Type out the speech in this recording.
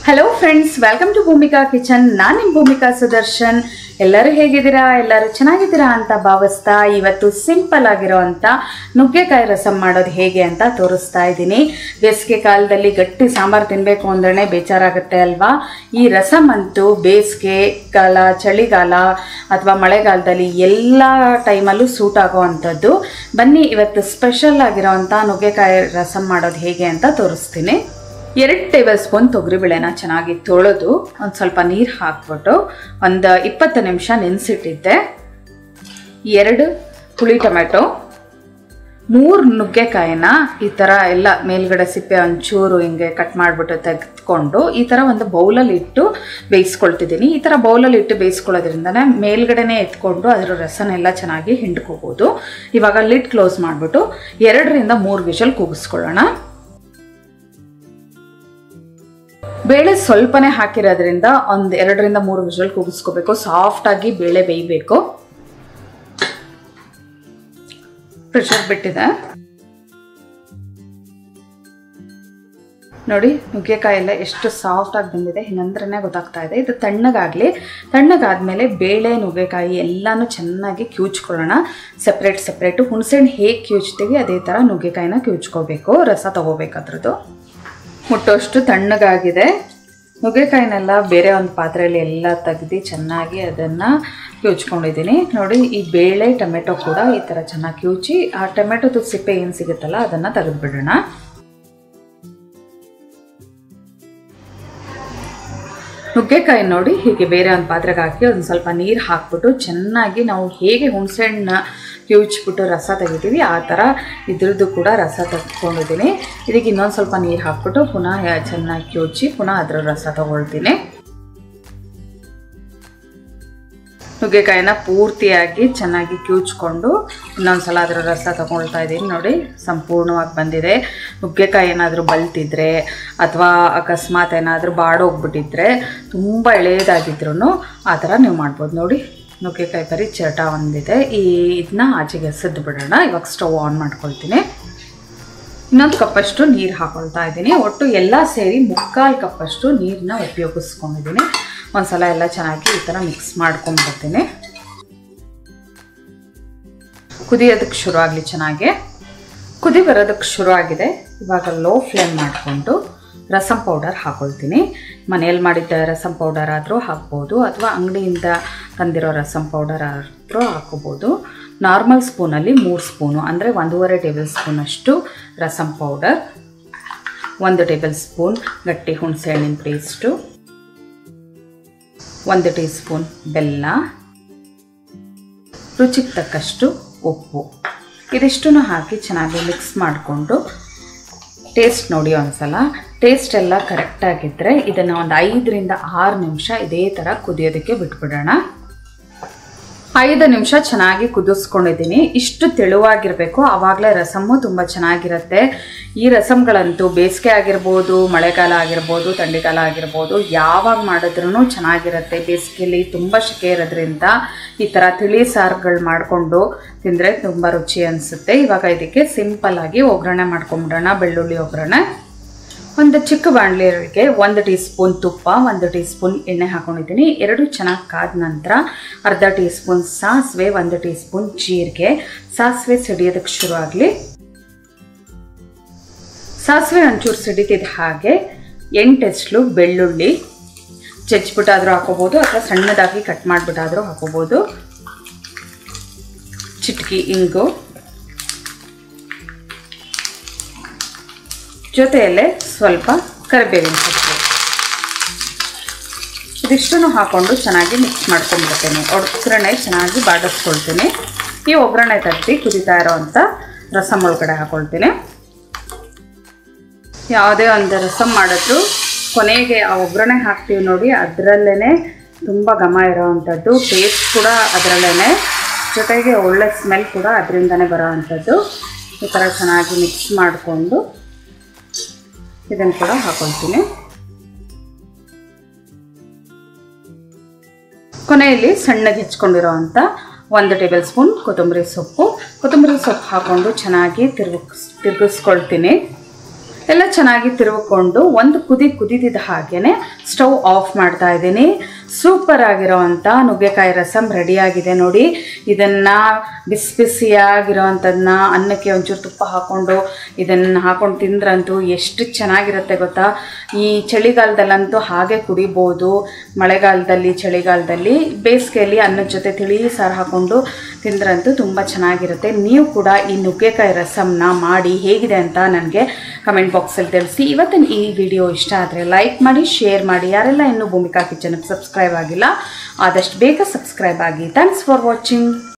hello friends welcome to Bhoomika kitchen ನಾನು ನಿಮ್ಮ ಭೂಮಿಕಾ ಸುದರ್ಶನ್ ಎಲ್ಲರೂ ಹೇಗಿದ್ದೀರಾ ಎಲ್ಲರೂ ಚೆನ್ನಾಗಿದ್ದೀರಾ ಅಂತ ಭಾವಿಸ್ತಾ ಇವತ್ತು ಸಿಂಪಲ್ ಆಗಿರೋವಂಥ ನುಗ್ಗೆಕಾಯಿ ರಸಂ ಮಾಡೋದು ಹೇಗೆ ಅಂತ ತೋರಿಸ್ತಾ ಇದ್ದೀನಿ ಬೇಸಿಗೆ ಕಾಲದಲ್ಲಿ ಗಟ್ಟಿ ಸಾಂಬಾರು ತಿನ್ನಬೇಕು ಅಂದ್ರೆ ಬೇಜಾರಾಗುತ್ತೆ ಅಲ್ವಾ ಈ ರಸಂ ಅಂತೂ ಬೇಸಿಗೆ ಕಾಲ ಚಳಿಗಾಲ ಅಥವಾ ಮಳೆಗಾಲದಲ್ಲಿ ಎಲ್ಲ ಟೈಮಲ್ಲೂ ಸೂಟ್ ಆಗೋ ಅಂಥದ್ದು ಬನ್ನಿ ಇವತ್ತು ಸ್ಪೆಷಲ್ ಆಗಿರೋವಂಥ ನುಗ್ಗೆಕಾಯಿ ರಸಂ ಮಾಡೋದು ಹೇಗೆ ಅಂತ ತೋರಿಸ್ತೀನಿ ಎರಡು ಟೇಬಲ್ ಸ್ಪೂನ್ ತೊಗರಿಬೇಳೆನ ಚೆನ್ನಾಗಿ ತೊಳೆದು ಒಂದು ಸ್ವಲ್ಪ ನೀರು ಹಾಕ್ಬಿಟ್ಟು ಒಂದು ಇಪ್ಪತ್ತು ನಿಮಿಷ ನೆನೆಸಿಟ್ಟಿದ್ದೆ ಎರಡು ಹುಳಿ ಟೊಮೆಟೊ ಮೂರು ನುಗ್ಗೆಕಾಯಿನ ಈ ಥರ ಎಲ್ಲ ಮೇಲ್ಗಡೆ ಸಿಪ್ಪೆ ಒಂಚೂರು ಹಿಂಗೆ ಕಟ್ ಮಾಡಿಬಿಟ್ಟು ತೆಗೆದುಕೊಂಡು ಈ ಥರ ಒಂದು ಬೌಲಲ್ಲಿ ಇಟ್ಟು ಬೇಯಿಸ್ಕೊಳ್ತಿದ್ದೀನಿ ಈ ಥರ ಬೌಲಲ್ಲಿ ಇಟ್ಟು ಬೇಯಿಸ್ಕೊಳ್ಳೋದ್ರಿಂದನೇ ಮೇಲ್ಗಡೆನೇ ಎತ್ಕೊಂಡು ಅದರ ರಸನೆಲ್ಲ ಚೆನ್ನಾಗಿ ಹಿಂಡ್ಕೋಬೋದು ಇವಾಗ ಲಿಡ್ ಕ್ಲೋಸ್ ಮಾಡಿಬಿಟ್ಟು ಎರಡರಿಂದ ಮೂರು ವಿಷಲ್ ಕೂಗಿಸ್ಕೊಳ್ಳೋಣ ಬೇಳೆ ಸ್ವಲ್ಪನೇ ಹಾಕಿರೋದ್ರಿಂದ ಒಂದು ಎರಡರಿಂದ ಮೂರು ವಿಷಲ್ ಕೂಗಿಸ್ಕೋಬೇಕು ಸಾಫ್ಟಾಗಿ ಬೇಳೆ ಬೇಯಬೇಕು ಪ್ರೆಷರ್ ಬಿಟ್ಟಿದೆ ನೋಡಿ ನುಗ್ಗೆಕಾಯಿ ಎಲ್ಲ ಎಷ್ಟು ಸಾಫ್ಟಾಗಿ ಬಂದಿದೆ ಹಿಂಗಂದ್ರೇ ಗೊತ್ತಾಗ್ತಾ ಇದೆ ಇದು ತಣ್ಣಗಾಗಲಿ ತಣ್ಣಗಾದ್ಮೇಲೆ ಬೇಳೆ ನುಗ್ಗೆಕಾಯಿ ಎಲ್ಲನೂ ಚೆನ್ನಾಗಿ ಕ್ಯೂಚ್ಕೊಳ್ಳೋಣ ಸಪ್ರೇಟ್ ಸಪ್ರೇಟು ಹುಣಸೆಹಣ್ಣು ಹೇಗೆ ಕ್ಯೂಚ್ತೀವಿ ಅದೇ ಥರ ನುಗ್ಗೆಕಾಯಿನ ಕ್ಯೂಚ್ಕೋಬೇಕು ರಸ ತಗೋಬೇಕು ಅದ್ರದ್ದು ಮುಟ್ಟೋಷ್ಟು ತಣ್ಣಗಾಗಿದೆ ನುಗ್ಗೆಕಾಯಿನೆಲ್ಲ ಬೇರೆ ಒಂದು ಪಾತ್ರೆಯಲ್ಲಿ ಎಲ್ಲ ತೆಗ್ದು ಚೆನ್ನಾಗಿ ಅದನ್ನು ಕ್ಯೂಚ್ಕೊಂಡಿದ್ದೀನಿ ನೋಡಿ ಈ ಬೇಳೆ ಟೊಮೆಟೊ ಕೂಡ ಈ ಥರ ಚೆನ್ನಾಗಿ ಕ್ಯೂಚಿ ಆ ಟೊಮೆಟೊದ ಸಿಪ್ಪೆ ಏನು ಸಿಗುತ್ತಲ್ಲ ಅದನ್ನು ತೆಗೆದುಬಿಡೋಣ ನುಗ್ಗೆಕಾಯಿ ನೋಡಿ ಹೀಗೆ ಬೇರೆ ಒಂದು ಪಾತ್ರೆಗೆ ಹಾಕಿ ಒಂದು ಸ್ವಲ್ಪ ನೀರು ಹಾಕ್ಬಿಟ್ಟು ಚೆನ್ನಾಗಿ ನಾವು ಹೇಗೆ ಹುಣಸೆಹಣ್ಣ ಕಿವುಚ್ಬಿಟ್ಟು ರಸ ತೆಗಿತೀವಿ ಆ ಥರ ಇದ್ರದ್ದು ಕೂಡ ರಸ ತೆಗೆದುಕೊಂಡಿದ್ದೀನಿ ಇದಕ್ಕೆ ಇನ್ನೊಂದು ಸ್ವಲ್ಪ ನೀರು ಹಾಕ್ಬಿಟ್ಟು ಪುನಃ ಚೆನ್ನಾಗಿ ಕಿವುಚಿ ಪುನಃ ಅದರ ರಸ ತಗೊಳ್ತೀನಿ ನುಗ್ಗೆಕಾಯಿನ ಪೂರ್ತಿಯಾಗಿ ಚೆನ್ನಾಗಿ ಕ್ಯೂಚ್ಕೊಂಡು ಇನ್ನೊಂದು ಸಲ ಅದರ ರಸ ತಗೊಳ್ತಾ ಇದ್ದೀನಿ ನೋಡಿ ಸಂಪೂರ್ಣವಾಗಿ ಬಂದಿದೆ ನುಗ್ಗೆಕಾಯಿ ಏನಾದರೂ ಬಲ್ತಿದ್ರೆ ಅಥವಾ ಅಕಸ್ಮಾತ್ ಏನಾದರೂ ಬಾಡೋಗ್ಬಿಟ್ಟಿದ್ರೆ ತುಂಬ ಎಳೆಯದಾಗಿದ್ರೂ ಆ ಥರ ನೀವು ಮಾಡ್ಬೋದು ನೋಡಿ ನುಗ್ಗೆಕಾಯಿ ಬರೀ ಚಟ ಒಂದಿದೆ ಈ ಇದನ್ನ ಆಚೆಗೆ ಎಸೆದು ಬಿಡೋಣ ಇವಾಗ ಸ್ಟವ್ ಆನ್ ಮಾಡ್ಕೊಳ್ತೀನಿ ಇನ್ನೊಂದು ಕಪ್ಪಷ್ಟು ನೀರು ಹಾಕೊಳ್ತಾ ಇದ್ದೀನಿ ಒಟ್ಟು ಎಲ್ಲ ಸೇರಿ ಮುಕ್ಕಾಲು ಕಪ್ಪಷ್ಟು ನೀರನ್ನ ಉಪಯೋಗಿಸ್ಕೊಂಡಿದ್ದೀನಿ ಒಂದ್ಸಲ ಎಲ್ಲ ಚೆನ್ನಾಗಿ ಈ ಥರ ಮಿಕ್ಸ್ ಮಾಡ್ಕೊಂಡ್ಬರ್ತೀನಿ ಕುದಿಯೋದಕ್ಕೆ ಶುರು ಆಗಲಿ ಚೆನ್ನಾಗಿ ಕುದಿ ಬರೋದಕ್ಕೆ ಶುರು ಆಗಿದೆ ಇವಾಗ ಲೋ ಫ್ಲೇಮ್ ಮಾಡಿಕೊಂಡು ರಸಂ ಪೌಡರ್ ಹಾಕೊಳ್ತೀನಿ ಮನೆಯಲ್ಲಿ ಮಾಡಿದ್ದ ರಸಂ ಪೌಡರ್ ಆದರೂ ಹಾಕ್ಬೋದು ಅಥವಾ ಅಂಗಡಿಯಿಂದ ತಂದಿರೋ ರಸಂ ಪೌಡರ್ ಆದರೂ ಹಾಕೋಬೋದು ನಾರ್ಮಲ್ ಸ್ಪೂನಲ್ಲಿ ಮೂರು ಸ್ಪೂನು ಅಂದರೆ ಒಂದೂವರೆ ಟೇಬಲ್ ಸ್ಪೂನಷ್ಟು ರಸಂ ಪೌಡರ್ ಒಂದು ಟೇಬಲ್ ಸ್ಪೂನ್ ಗಟ್ಟಿ ಹುಣಸೆಹಣ್ಣಿನ ಪೇಸ್ಟು ಒಂದು ಟೀ ಸ್ಪೂನ್ ಬೆಲ್ಲ ರುಚಿಗೆ ತಕ್ಕಷ್ಟು ಉಪ್ಪು ಇದಿಷ್ಟನ್ನು ಹಾಕಿ ಚೆನ್ನಾಗಿ ಮಿಕ್ಸ್ ಮಾಡಿಕೊಂಡು ಟೇಸ್ಟ್ ನೋಡಿ ಒಂದ್ಸಲ ಟೇಸ್ಟ್ ಎಲ್ಲ ಕರೆಕ್ಟಾಗಿದ್ದರೆ ಇದನ್ನು ಒಂದು ಐದರಿಂದ ಆರು ನಿಮಿಷ ಇದೇ ಥರ ಕುದಿಯೋದಕ್ಕೆ ಬಿಟ್ಬಿಡೋಣ ಐದು ನಿಮಿಷ ಚೆನ್ನಾಗಿ ಕುದಿಸ್ಕೊಂಡಿದ್ದೀನಿ ಇಷ್ಟು ತೆಳುವಾಗಿರಬೇಕು ಆವಾಗಲೇ ರಸಮ್ಮು ತುಂಬ ಚೆನ್ನಾಗಿರುತ್ತೆ ಈ ರಸಮ್ಗಳಂತೂ ಬೇಸಿಗೆ ಆಗಿರ್ಬೋದು ಮಳೆಗಾಲ ಆಗಿರ್ಬೋದು ಥಂಡಿಗಾಲ ಆಗಿರ್ಬೋದು ಯಾವಾಗ ಮಾಡಿದ್ರೂ ಚೆನ್ನಾಗಿರುತ್ತೆ ಬೇಸಿಗೆಯಲ್ಲಿ ತುಂಬ ಶೆಕೆ ಇರೋದ್ರಿಂದ ಈ ಥರ ತಿಳಿ ಸಾರುಗಳು ಮಾಡಿಕೊಂಡು ತಿಂದರೆ ತುಂಬ ರುಚಿ ಅನಿಸುತ್ತೆ ಇವಾಗ ಇದಕ್ಕೆ ಸಿಂಪಲ್ಲಾಗಿ ಒಗ್ಗರಣೆ ಮಾಡ್ಕೊಂಬಿಡೋಣ ಬೆಳ್ಳುಳ್ಳಿ ಒಗ್ಗರಣೆ ಒಂದು ಚಿಕ್ಕ ಬಾಣಲಿಗೆ ಒಂದು ಟೀ ಸ್ಪೂನ್ ತುಪ್ಪ ಒಂದು ಟೀ ಸ್ಪೂನ್ ಎಣ್ಣೆ ಹಾಕೊಂಡಿದ್ದೀನಿ ಎರಡು ಚೆನ್ನಾಗಿ ಕಾದ ನಂತರ ಅರ್ಧ ಟೀ ಸ್ಪೂನ್ ಸಾಸಿವೆ ಒಂದು ಟೀ ಸ್ಪೂನ್ ಜೀರಿಗೆ ಸಾಸಿವೆ ಸಿಡಿಯೋದಕ್ಕೆ ಶುರು ಆಗಲಿ ಸಾಸಿವೆ ಒಂಚೂರು ಸಿಡಿತಿದ್ದ ಹಾಗೆ ಎಂಟೆಸ್ಲು ಬೆಳ್ಳುಳ್ಳಿ ಜಜ್ಜಿಬಿಟ್ಟಾದರೂ ಹಾಕೋಬೋದು ಅಥವಾ ಸಣ್ಣದಾಗಿ ಕಟ್ ಮಾಡಿಬಿಟ್ಟಾದರೂ ಹಾಕೋಬೋದು ಚಿಟಕಿ ಇಂಗು ಜೊತೆಯಲ್ಲೇ ಸ್ವಲ್ಪ ಕರಿಬೇವಿನ ಸೊಪ್ಪು ಇದಿಷ್ಟನ್ನು ಹಾಕ್ಕೊಂಡು ಚೆನ್ನಾಗಿ ಮಿಕ್ಸ್ ಮಾಡ್ಕೊಂಡ್ಬಿಡ್ತೀನಿ ಒಗ್ಗರಣೆ ಚೆನ್ನಾಗಿ ಬಾಡಿಸ್ಕೊಳ್ತೀನಿ ಈ ಒಗ್ಗರಣೆ ತಟ್ಟಿ ಕುದಿತಾ ಇರೋವಂಥ ರಸಮ್ ಒಳಗಡೆ ಹಾಕ್ಕೊಳ್ತೀನಿ ಯಾವುದೇ ಒಂದು ರಸಮ್ ಮಾಡಿದ್ರು ಕೊನೆಗೆ ಆ ಒಗ್ಗರಣೆ ಹಾಕ್ತೀವಿ ನೋಡಿ ಅದರಲ್ಲೇ ತುಂಬ ಘಮ ಇರೋವಂಥದ್ದು ಟೇಸ್ಟ್ ಕೂಡ ಅದರಲ್ಲೇ ಜೊತೆಗೆ ಒಳ್ಳೆ ಸ್ಮೆಲ್ ಕೂಡ ಅದರಿಂದನೇ ಬರೋ ಅಂಥದ್ದು ಈ ಥರ ಚೆನ್ನಾಗಿ ಮಿಕ್ಸ್ ಮಾಡಿಕೊಂಡು ಇದನ್ನು ಕೂಡ ಹಾಕೊಳ್ತೀನಿ ಕೊನೆಯಲ್ಲಿ ಸಣ್ಣಗೆ ಹೆಚ್ಕೊಂಡಿರೋ ಅಂಥ ಒಂದು ಟೇಬಲ್ ಸ್ಪೂನ್ ಕೊತ್ತಂಬರಿ ಸೊಪ್ಪು ಕೊತ್ತಂಬರಿ ಸೊಪ್ಪು ಹಾಕ್ಕೊಂಡು ಚೆನ್ನಾಗಿ ತಿರುಗಿಸ್ ತಿರುಗಿಸ್ಕೊಳ್ತೀನಿ ಎಲ್ಲ ಚೆನ್ನಾಗಿ ತಿರುಗಿಕೊಂಡು ಒಂದು ಕುದಿ ಕುದಿದಿದ್ದ ಹಾಗೇನೆ ಸ್ಟವ್ ಆಫ್ ಮಾಡ್ತಾ ಇದ್ದೀನಿ ಸೂಪರ್ ಆಗಿರೋವಂಥ ನುಗ್ಗೆಕಾಯಿ ರಸಮ್ ರೆಡಿಯಾಗಿದೆ ನೋಡಿ ಇದನ್ನು ಬಿಸಿ ಬಿಸಿಯಾಗಿರೋವಂಥದ್ದನ್ನ ಅನ್ನಕ್ಕೆ ಒಂಚೂರು ತುಪ್ಪ ಹಾಕ್ಕೊಂಡು ಇದನ್ನು ಹಾಕೊಂಡು ತಿಂದ್ರಂತೂ ಎಷ್ಟು ಚೆನ್ನಾಗಿರುತ್ತೆ ಗೊತ್ತಾ ಈ ಚಳಿಗಾಲದಲ್ಲಂತೂ ಹಾಗೆ ಕುಡಿಬೋದು ಮಳೆಗಾಲದಲ್ಲಿ ಚಳಿಗಾಲದಲ್ಲಿ ಬೇಸಿಗೆಯಲ್ಲಿ ಅನ್ನದ ಜೊತೆ ತಿಳಿ ಸಾರು ಹಾಕ್ಕೊಂಡು ತಿಂದ್ರಂತೂ ತುಂಬ ಚೆನ್ನಾಗಿರುತ್ತೆ ನೀವು ಕೂಡ ಈ ನುಗ್ಗೆಕಾಯಿ ರಸಮ್ನ ಮಾಡಿ ಹೇಗಿದೆ ಅಂತ ನನಗೆ ಕಮೆಂಟ್ ಬಾಕ್ಸಲ್ಲಿ ತಿಳಿಸಿ ಇವತ್ತಿನ ಈ ವಿಡಿಯೋ ಇಷ್ಟ ಆದರೆ ಲೈಕ್ ಮಾಡಿ ಶೇರ್ ಮಾಡಿ ಯಾರೆಲ್ಲ ಇನ್ನೂ ಭೂಮಿಕಾ ಕಿಚನ್ಗೆ ಸಬ್ಸ್ಕ್ರೈಬ್ ಆಗಿಲ್ಲ ಆದಷ್ಟು ಬೇಗ ಸಬ್ಸ್ಕ್ರೈಬ್ ಆಗಿ ಥ್ಯಾಂಕ್ಸ್ ಫಾರ್ ವಾಚಿಂಗ್